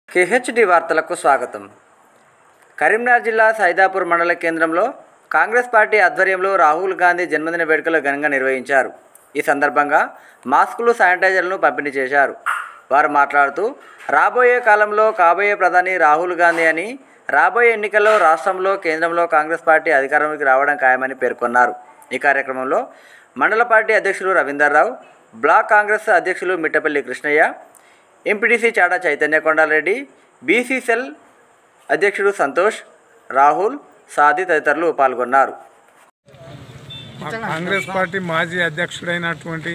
KHD వార్తలకు స్వాగతం కరీంనగర్ జిల్లా సైదాపూర్ మండల కేంద్రంలో కాంగ్రెస్ పార్టీ ఆధ్వర్యంలో రాహుల్ గాంధీ జన్మదిన వేడుకలు ఘనంగా నిర్వహించారు ఈ సందర్భంగా మాస్కులు శానిటైజర్లను పంపిణీ చేశారు వారు మాట్లాడుతూ రాబోయే కాలంలో కాబోయే ప్రధాని రాహుల్ గాంధీ అని రాబోయే ఎన్నికల్లో రాష్ట్రంలో కేంద్రంలో కాంగ్రెస్ పార్టీ అధికారంలోకి రావడం ఖాయమని పేర్కొన్నారు ఈ కార్యక్రమంలో మండల పార్టీ అధ్యక్షులు రవీందర్రావు బ్లాక్ కాంగ్రెస్ అధ్యక్షులు Mittapalli Krishnaiah MPTC Chada Chaitanya Kondareddy BC cell అధ్యక్షుడు సంతోష్ రాహుల్ సాది తదితరులు పాల్గొన్నారు మా కాంగ్రెస్ పార్టీ మాజీ అధ్యక్షుడైనటువంటి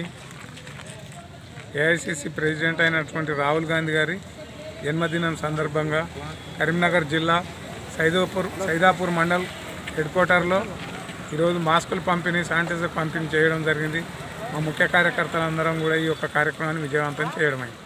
ఏఐసిసి ప్రెసిడెంట్ అయినటువంటి రాహుల్ గాంధీ గారి జన్మదినం సందర్భంగా కరీంనగర్ జిల్లా సైదాపూర్ సైదాపూర్ మండల్ హెడ్ క్వార్టర్లో ఈరోజు మాస్కులు పంపిణీ శానిటైజర్ పంపిణీ చేయడం జరిగింది మా ముఖ్య కార్యకర్తలందరం కూడా ఈ యొక్క కార్యక్రమాన్ని విజయవంతం చేయడమైంది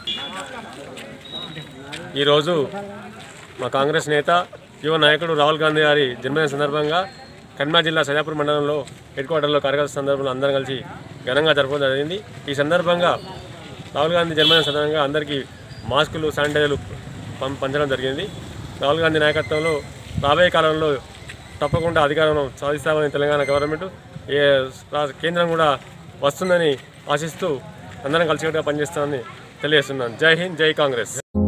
ఈరోజు మా కాంగ్రెస్ నేత యువ నాయకుడు రాహుల్ గాంధీ గారి జన్మదిన సందర్భంగా కరీంనగర్ జిల్లా సైదాపూర్ మండలంలో హెడ్ క్వార్టర్లో కార్యకర్త సందర్భంలో అందరం కలిసి ఘనంగా జరపడం జరిగింది ఈ సందర్భంగా రాహుల్ గాంధీ జన్మదిన సందర్భంగా అందరికీ మాస్కులు శానిటైజర్లు పం పంచడం జరిగింది రాహుల్ గాంధీ నాయకత్వంలో రాబోయే కాలంలో తప్పకుండా అధికారం సాధిస్తామని తెలంగాణ గవర్నమెంట్ ఏ రా- కేంద్రం కూడా వస్తుందని ఆశిస్తూ అందరం కలిసికట్టుగా పనిచేస్తామని తెలియజేస్తున్నాను జై హింద్ జై కాంగ్రెస్